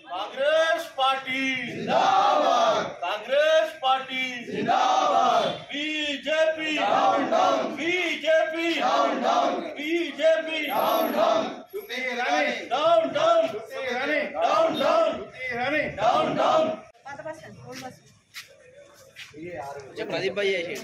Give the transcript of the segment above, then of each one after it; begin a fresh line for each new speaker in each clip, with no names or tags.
Congress party జిందాబాద్ Congress party జిందాబాద్ BJP down down BJP down down BJP down down down down down down down down
పాత bus stand old bus stand
Pradeep bhai చేసి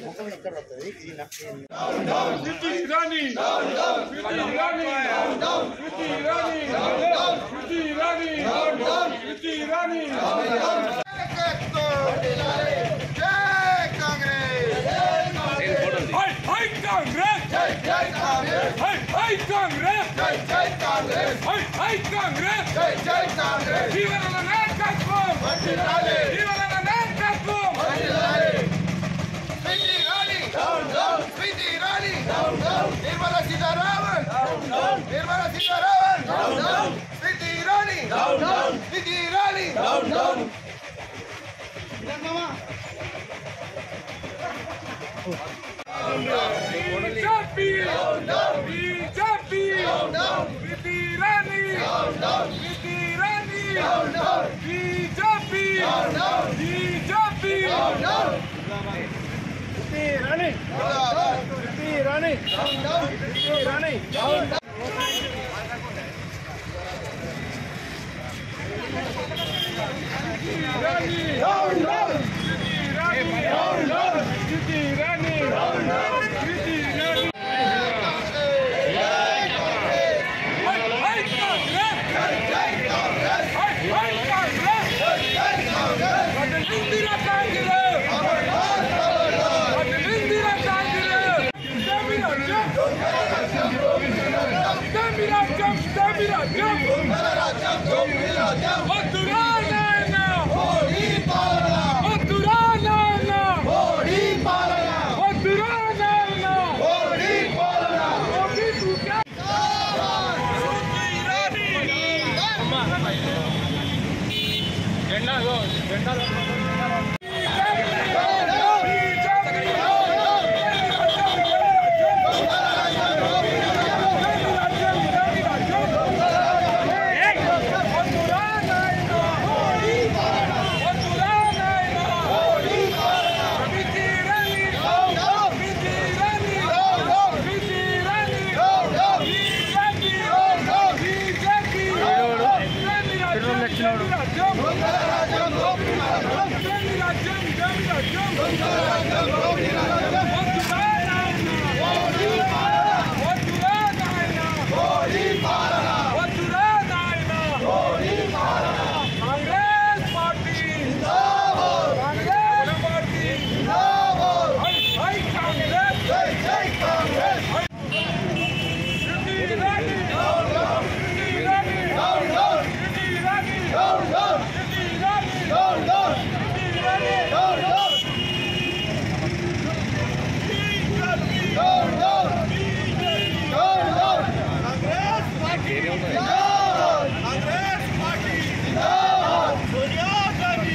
సోనియా గాంధీ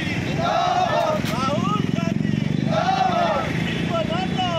రాహుల్ గాంధీ విపదాల్లో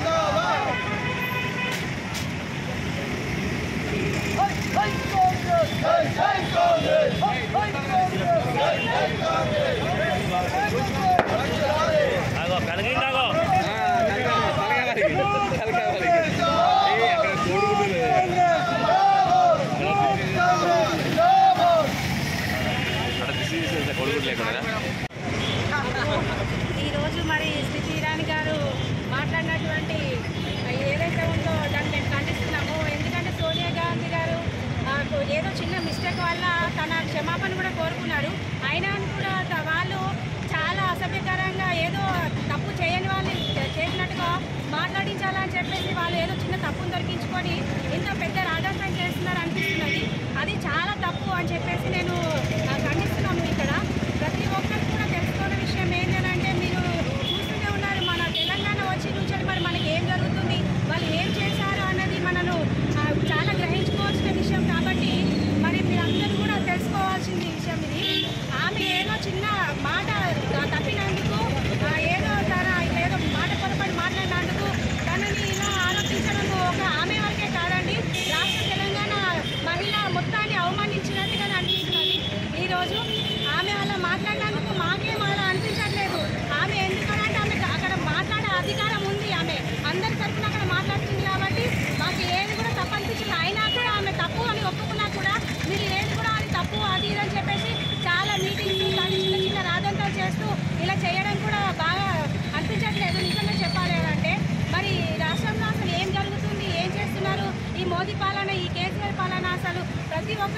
ఈరోజు మరి స్మృతి ఇరానీ గారు మాట్లాడినటువంటి ఏదైతే ఉందో దాన్ని మేము ఖండిస్తున్నాము ఎందుకంటే సోనియా గాంధీ గారు ఆ, ఏదో చిన్న మిస్టేక్ వల్ల తన క్షమాపణ కూడా కోరుకున్నారు అయినా కూడా త- వాళ్ళు చాలా అసభ్యకరంగా ఏదో తప్పు చేయని వాళ్ళని చే- చేసినట్టుగా మాట్లాడించాలని చెప్పేసి వాళ్ళు ఏదో చిన్న తప్పును దొరికించుకొని ఇంత పెద్ద రాజాంతం చేస్తున్నారు అనిపిస్తున్నది అది చాలా తప్పు అని చెప్పేసి నేను ఆ, ఖండిస్తున్నాము ఇక్కడ ప్రతి ఒక్కరు కూడా తెలుసుకోని విషయం ఏంటంటే మీరు చూస్తూనే ఉన్నారు మన తెలంగాణ వచ్చి నుంచి మరి మనకి ఏం జరుగుతుంది వాళ్ళు ఏం చేశారు అన్నది మనను ఆ, చాలా గ్రహించుకోవాల్సిన విషయం కాబట్టి మరి మీరందరూ కూడా తెలుసుకోవాల్సింది విషయం ఇది ఆమె ఏదో చిన్న మాట తప్పినందుకు ఆ, ఏదో తన ఏదో మాట పొరపాటు మాట్లాడినందుకు తనని ఇలా ఆరోపించడం ఒక ఆమె వరకే కాదండి రాష్ట్ర తెలంగాణ మహిళ మొత్తాన్ని అవమానించినట్టుగా అనిపిస్తున్నది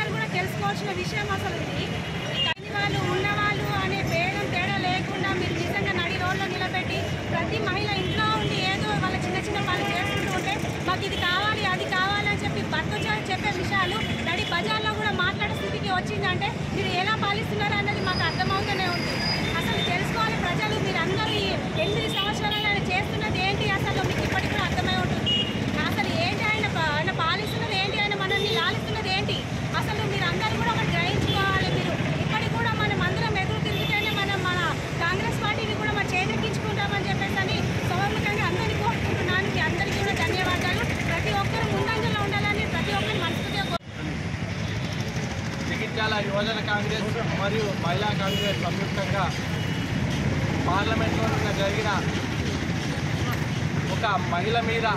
ప్రజలు కూడా తెలుసుకోవాల్సిన విషయం అసలు ఇది కానీ వాళ్ళు ఉన్నవాళ్ళు అనే భేదం తేడా లేకుండా మీరు నిజంగా నడి రోడ్లో నిలబెట్టి ప్రతి మహిళ ఇంట్లో ఉండి ఏదో వాళ్ళ చిన్న చిన్న పనులు చేసుకుంటూ ఉంటే మాకు ఇది కావాలి అది కావాలి అని చెప్పి భర్త చే- చెప్పే విషయాలు నడి బజార్లో కూడా మాట్లాడే స్థితికి వచ్చిందంటే మీరు ఎలా పాలిస్తున్నారు అన్నది మాకు అర్థమవుతూనే ఉంది అసలు తెలుసుకోవాలి ప్రజలు మీరు అందరూ ఈ ఎనిమిది సంవత్సరాలు ఆయన చేస్తున్నది ఏంటి అసలు మీకు ఇప్పటికి కూడా అర్థమై ఉంటుంది అసలు ఏంటి ఆయన ప- ఆయన పాలిస్తున్నది ఏంటి ఆయన మనల్ని లాలిస్తున్నది ఏంటి అసలు మీరు అందరూ కూడా ఒకటి గ్రహించుకోవాలి మీరు ఇప్పటికి కూడా మనం అందరం ఎదురు తిరిగితేనే మనం మన కాంగ్రెస్ పార్టీని కూడా మనం చేజెక్కించుకుంటామని చెప్పేసి అని సౌముఖంగా అందరినీ కోరుకుంటున్నాను మీ అందరికీ కూడా ధన్యవాదాలు ప్రతి ఒక్కరు ముందంజలో ఉండాలని ప్రతి ఒక్కరు మనస్ఫూర్తిగా కోరు-
జగిత్యాల యువజన కాంగ్రెస్ మరియు మహిళా కాంగ్రెస్ సంయుక్తంగా పార్లమెంట్లో నిన్న జరిగిన ఒక మహిళ మీద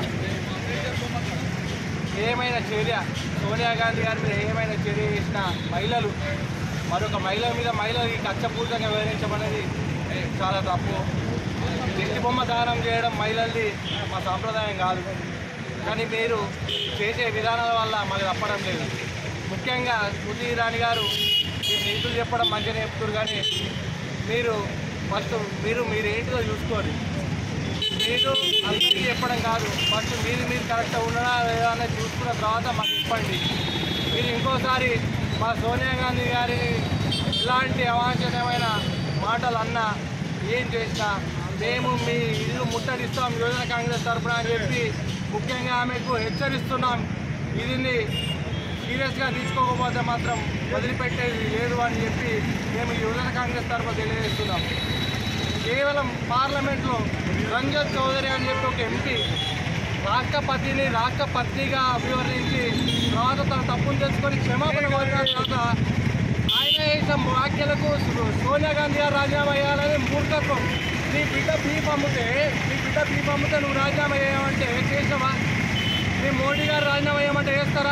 ఏమైనా చర్య సోనియా గాంధీ గారి మీద ఏమైనా చర్య చేసిన మహిళలు మరొక మహిళ మీద మహిళలకి కచ్చపూర్తంగా వివరించమనేది చాలా తప్పు దిష్టి బొమ్మ దానం చేయడం మహిళలది మా సాంప్రదాయం కాదు కానీ మీరు చేసే విధానాల వల్ల మాకు తప్పడం లేదు ముఖ్యంగా స్మృతి ఇరానీ గారు మీరు నీతులు చెప్పడం మంచిగా చెప్తారు కానీ మీరు ఫస్ట్ మీరు మీరు ఏంటిదో చూసుకోండి మీరు అందరికీ చెప్పడం కాదు ఫస్ట్ మీరు మీరు కరెక్ట్గా ఉన్నారా లేదా అనేది చూసుకున్న తర్వాత మాకు చెప్పండి మీరు ఇంకోసారి మా సోనియా గాంధీ గారిని ఇలాంటి అవాంఛనీయమైన మాటలు అన్నా ఏం చేసినా మేము మీ ఇల్లు ముట్టడిస్తాం యువజన కాంగ్రెస్ తరఫున అని చెప్పి ముఖ్యంగా ఆమెకు హెచ్చరిస్తున్నాం ఇది సీరియస్గా తీసుకోకపోతే మాత్రం వదిలిపెట్టేది లేదు అని చెప్పి మేము యువజన కాంగ్రెస్ తరఫున తెలియజేస్తున్నాం కేవలం పార్లమెంట్లో రంజన్ చౌదరి అని చెప్పి ఒక ఎంపీ రాష్ట్రపతిని రాష్ట్రపతిగా అభివర్ణించి తర్వాత తన తప్పులు తెలుసుకొని క్షమాపణ కోరిన తర్వాత ఆయన చేసిన వ్యాఖ్యలకు సో- సోనియా గాంధీ గారు రాజీనామా చేయాలని మూర్ఖత్వం నీ బిడ్డ బీఫ్ అమ్మితే నీ బిడ్డ బీఫ్ అమ్మితే నువ్వు రాజీనామా చేయమంటే చేసావా నీ మోడీ గారు రాజీనామా చేయమంటే చేస్తారా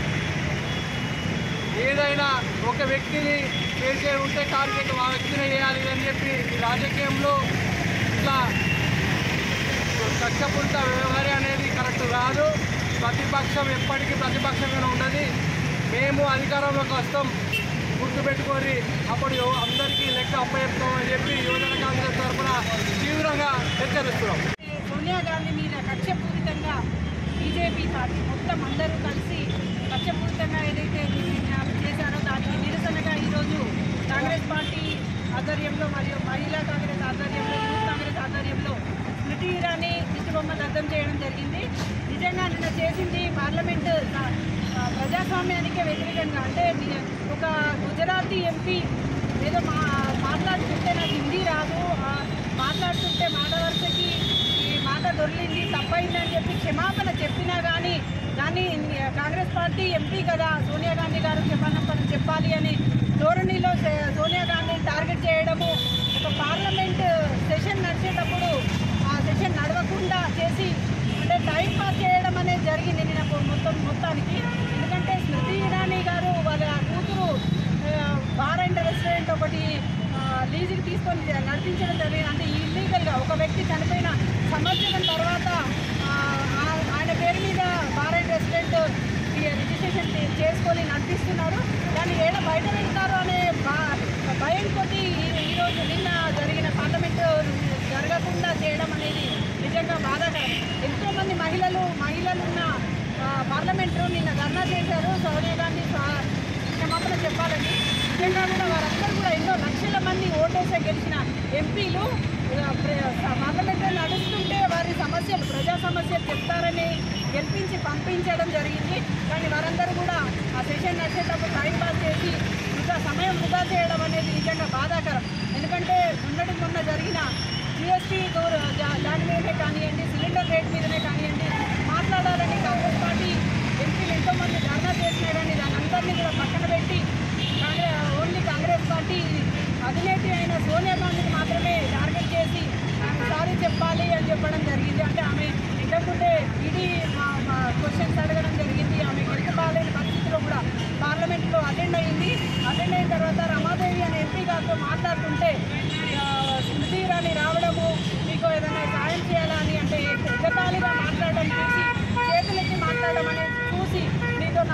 ఏదైనా ఒక వ్యక్తిని చేసే ఉంటే టార్గెట్ ఆ వ్యక్తిని చేయాలి అని చెప్పి ఈ రాజకీయంలో ఇట్లా కక్షపూరిత వ్యవహారం అనేది కరెక్ట్ కాదు ప్రతిపక్షం ఎప్పటికీ ప్రతిపక్షంగానే ఉన్నది మేము అధికారంలోకి వస్తాం గుర్తుపెట్టుకొని అప్పుడు అందరికీ లెక్క అప్పచెప్తామని చెప్పి యువజన కాంగ్రెస్ తరఫున తీవ్రంగా హెచ్చరిస్తున్నాం
సోనియా గాంధీ మీద కక్షపూరితంగా బీజేపీ పార్టీ మొత్తం అందరూ కలిసి కక్షపూరితంగా ఏదైతే నిర్ణయాలు చేశారో దానికి నిరసనగా ఈరోజు కాంగ్రెస్ పార్టీ ఆధ్వర్యంలో మరియు మహిళా కాంగ్రెస్ ఆధ్వర్యంలో యూత్ కాంగ్రెస్ ఆధ్వర్యంలో స్మృతి ఇరానీ దిష్టిబొమ్మ దగ్ధం చేయడం జరిగింది నిజంగా నిన్న చేసింది పార్లమెంటు ఆ, ప్రజాస్వామ్యానికే వ్యతిరేకంగా అంటే ని- ఒక గుజరాతీ ఎంపీ ఏదో మా మాట్లాడుతుంటే నాకు హిందీ రాదు ఆ, మాట్లాడుతుంటే మాట వరుసకి ఈ మాట దొరికింది తప్పైంది అని చెప్పి క్షమాపణ చెప్పినా కానీ దాన్ని కాంగ్రెస్ పార్టీ ఎంపీ కదా సోనియా గాంధీ గారు క్షమాపణ చెప్పాలి అని ధోరణిలో సే- సోనియా గాంధీని టార్గెట్ చేయడము ఒక పార్లమెంట్ సెషన్ నడిచేటప్పుడు ఆ సెషన్ నడవకుండా చేసి అంటే టైం పాస్ చేయడం అనేది జరిగింది నిన్న మొత్తం మొత్తానికి ఎందుకంటే స్మృతి ఇరానీ గారు వాళ్ళ కూతురు ఆ, బార్ అండ్ రెస్టారెంట్ ఒకటి ఆ, లీజుకి తీసుకొని నడిపించడం జరిగింది అంటే ఇల్లీగల్గా ఒక వ్యక్తి చనిపోయిన సంవత్సరం తర్వాత ఆ, ఆ- ఆయన పేరు మీద బార్ అండ్ రెస్టారెంట్ ఈ రిజిస్ట్రేషన్ చే- చేసుకొని నడిపిస్తున్నారు దాన్ని ఏడ బయట పెడతారు అనే భా- భయం కొద్ది ఈ- ఈరోజు నిన్న జరిగిన పార్లమెంటు జరగకుండా చేయడం అనేది నిజంగా బాధాకరం ఎంతోమంది మహిళలు మహిళలున్న ఆ, పార్లమెంటు నిన్న ధర్నా చేశారు సోనియా గాంధీ స్వా- క్షమాపణ చెప్పాలని నిజంగా కూడా వారందరూ కూడా ఎన్నో లక్షల మంది ఓటేసే గెలిచిన ఎంపీలు ఆ, ప్ర- పార్లమెంట్లో నడుస్తుంటే వారి సమస్యలు ప్రజా సమస్యలు చెప్తారని గెలిపించి పంపించడం జరిగింది కానీ వారందరూ కూడా ఆ సెషన్ నడిచేటప్పుడు టైం పాస్ చేసి వృధా సమయం వృధా చేయడం అనేది నిజంగా బాధాకరం ఎందుకంటే మొన్నటి మొన్న జరిగిన జిఎస్టీ దాని మీదనే కానివ్వండి సిలిండర్ రేట్ మీదనే కానివ్వండి మాట్లాడాలని కాంగ్రెస్ పార్టీ ఎంపీలు ఎంతోమంది ధర్నా చేసినా కానీ దాని అందరినీ కూడా పక్కన పెట్టి కాంగ్రెస్ ఓన్లీ కాంగ్రెస్ పార్టీ అధినేత్రి అయిన సోనియా గాంధీని మాత్రమే టార్గెట్ చేసి ఆమె సారీ చెప్పాలి అని చెప్పడం జరిగింది అంటే ఆమె ఇంతకుముందే ఇది మా క్వశ్చన్స్ అడగడం జరిగింది ఆమె గెలుపుకోలేని పరిస్థితిలో కూడా పార్లమెంట్లో అటెండ్ అయింది అటెండ్ అయిన తర్వాత రమాదేవి అనే ఎంపీ గారితో మాట్లాడుతుంటే ఆ, స్మృతి ఇరానీ రావడము మీకు ఏదైనా సాయం చేయాలని అంటే ఎగతాళిగా మాట్లాడడం చూసి చేతులెత్తి మాట్లాడడం అనేది చూసి నీతో నా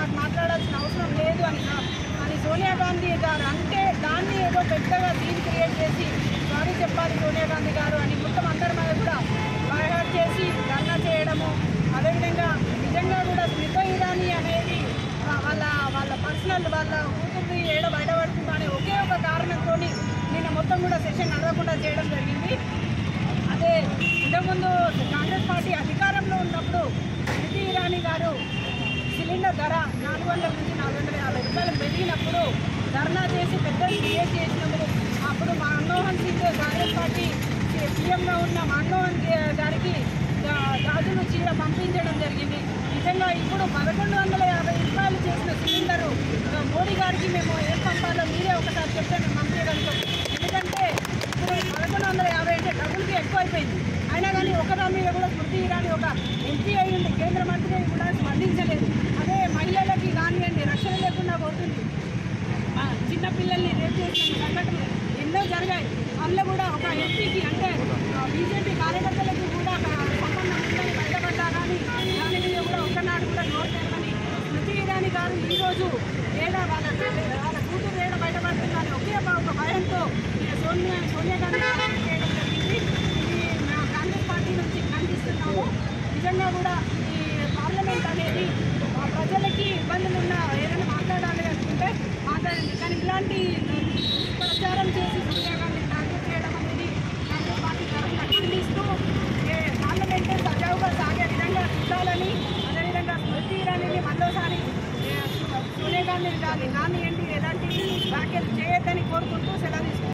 నాకు మాట్లాడాల్సిన అవసరం లేదు అని అని సోనియా గాంధీ గారు అంటే దాన్ని ఏదో పెద్దగా సీన్ క్రియేట్ చేసి సారీ చెప్పాలి సోనియా గాంధీ గారు అని మొత్తం అందరి మీద కూడా బయహాట్ చేసి ధర్నా చేయడము అదేవిధంగా నిజంగా కూడా స్మిత ఇరానీ అనేది ఆ, వాళ్ళ వాళ్ళ పర్సనల్ వాళ్ళ కూతుర్ని ఏడ బయటపడుతుందో అనే ఒకే ఒక కారణంతో నిన్న మొత్తం కూడా సెషన్ నడవకుండా చేయడం జరిగింది అదే ఇంతకుముందు కాంగ్రెస్ పార్టీ అధికారంలో ఉన్నప్పుడు స్మృతి ఇరానీ గారు సిలిండర్ ధర నాలుగు వందల నుంచి నాలుగు వందల యాభై రూపాయలు పెరిగినప్పుడు ధర్నా చేసి పెద్ద క్రియేట్ చేసినప్పుడు అప్పుడు మన్మోహన్ సింగ్ కాంగ్రెస్ పార్టీ సీఎంగా ఉన్న మన్మోహన్ గారికి గా- గాజులు చీర పంపించడం జరిగింది నిజంగా ఇప్పుడు పదకొండు వందల యాభై రూపాయలు చేసిన సిలిండరు ఆ, మోడీ గారికి మేము ఏం పంపాలో మీరే ఒకసారి చెప్తే మేము పంపించగలుగుతాం ఎందుకంటే ఇప్పుడు పదకొండు వందల యాభై అంటే డబ్బులకి ఎక్కువ అయిపోయింది అయినా కానీ ఒక దాని మీద కూడా స్మృతి ఇరానీ ఒక ఎంపీ అయ్యింది కేంద్ర మంత్రి అయి కూడా స్పందించలేదు అదే మహిళలకి కానివ్వండి రక్షణ లేకుండా పోతుంది ఆ, చిన్న పిల్లల్ని రేపు చేసిన సంఘటనలు ఎన్నో జరిగాయి అందులో కూడా ఒక ఎంపీకి అంటే బీజేపీ కార్యకర్తలకి కూడా ఒక సంబంధం ఉందని బయటపడ్డా కానీ దాని మీద కూడా ఒక్కనాడు కూడా నోరు తెరవని స్మృతి ఇరానీ గారు ఈరోజు ఏడా వాళ్ళ వాళ్ళ కూతురు ఏడ బయటపడుతుందని ఒకే ఒక ఒక భయంతో ఈ సోనియా సోనియా గాంధీ గారు చేయడం జరిగింది ఇది మా కాంగ్రెస్ పార్టీ నుంచి ఖండిస్తున్నాము నిజంగా కూడా ఈ పార్లమెంట్ అనేది ఆ ప్రజలకి ఇబ్బందులు ఉన్న ఏదైనా మాట్లాడాలి అనుకుంటే మాట్లాడండి కానీ ఇలాంటి ప్రచారం చేసి సోనియా గాంధీ టార్గెట్ చేయడం అనేది కాంగ్రెస్ పార్టీ తరఫున ఖండిస్తూ ఏ పార్లమెంట్ సజావుగా సాగే విధంగా చూడాలని అదేవిధంగా స్మృతి ఇరానీని మరోసారి ఏ, సోనియా గాంధీ గాంధీ గాంధీ ఏంటి ఎలాంటి వ్యాఖ్యలు చేయొద్దని కోరుకుంటూ సెలవు తీసుకుంటాను